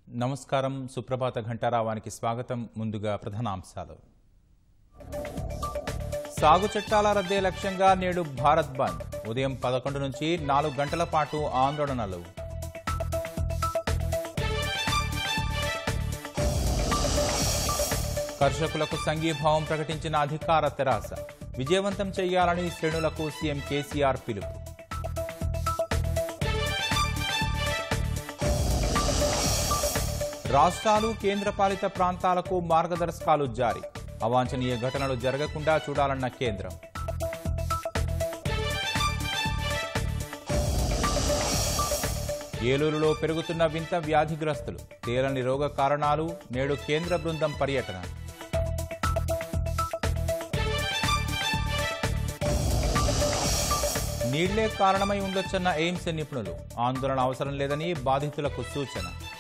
నమస్కారం సుప్రభాత ఘంటారావానికి స్వాగతం ముందుగా ప్రధానాంశాలు సాగు చట్టాల రద్దే లక్ష్యంగా నేడు భారత్ బంద్ ఉదయం పదకొండు నుంచి నాలుగు గంటల పాటు ఆందోళనలు కర్షకులకు సంఘీభావం ప్రకటించిన అధికార తెరాస విజయవంతం చేయాలని శ్రేణులకు సీఎం కేసీఆర్ పిలుపు రాష్ట్రాలు కేంద్రపాలిత ప్రాంతాలకు మార్గదర్శకాలు జారీ అవాంఛనీయ ఘటనలు జరగకుండా చూడాలన్న కేంద్రం ఏలూరులో పెరుగుతున్న వింత వ్యాధిగ్రస్తులు తేలని రోగ కారణాలు నేడు కేంద్ర బృందం పర్యటన నీళ్లే కారణమై ఉండొచ్చన్న ఎయిమ్స్ నిపుణులు ఆందోళన అవసరం లేదని బాధితులకు సూచన